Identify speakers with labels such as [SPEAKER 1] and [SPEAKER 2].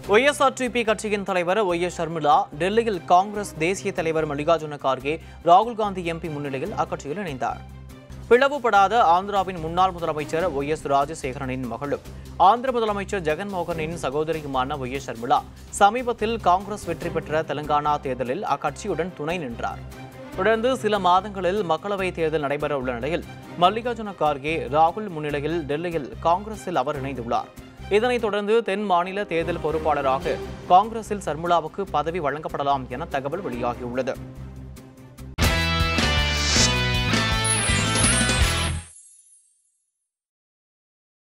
[SPEAKER 1] ஒய்எஸ்ஆர்டிபி கட்சியின் தலைவர் Y S Sharmila டெல்லியில் காங்கிரஸ் தேசிய தலைவர் மல்லிகார்ஜுன கார்கே ராகுல் காந்தி எம்பி முன்னிலையில் அக்கட்சியில் இணைந்தார் பிளவுபடாத ஆந்திராவின் முன்னாள் முதலமைச்சர் ஒய் எஸ் ராஜசேகரனின் மகளும் ஆந்திர முதலமைச்சர் ஜெகன்மோகனின் சகோதரியுமான ஒய் எஸ் ஷர்மிளா சமீபத்தில் காங்கிரஸ் வெற்றி பெற்ற தெலங்கானா தேர்தலில் அக்கட்சியுடன் துணை நின்றார் தொடர்ந்து சில மாதங்களில் மக்களவைத் தேர்தல் நடைபெற உள்ள நிலையில் மல்லிகார்ஜுன கார்கே ராகுல் முன்னிலையில் டெல்லியில் காங்கிரஸில் அவர் இணைந்துள்ளார் இதனைத் தொடர்ந்து தென் மாநில தேர்தல் பொறுப்பாளராக காங்கிரஸில் சர்மிளாவுக்கு பதவி வழங்கப்படலாம் என தகவல் வெளியாகியுள்ளது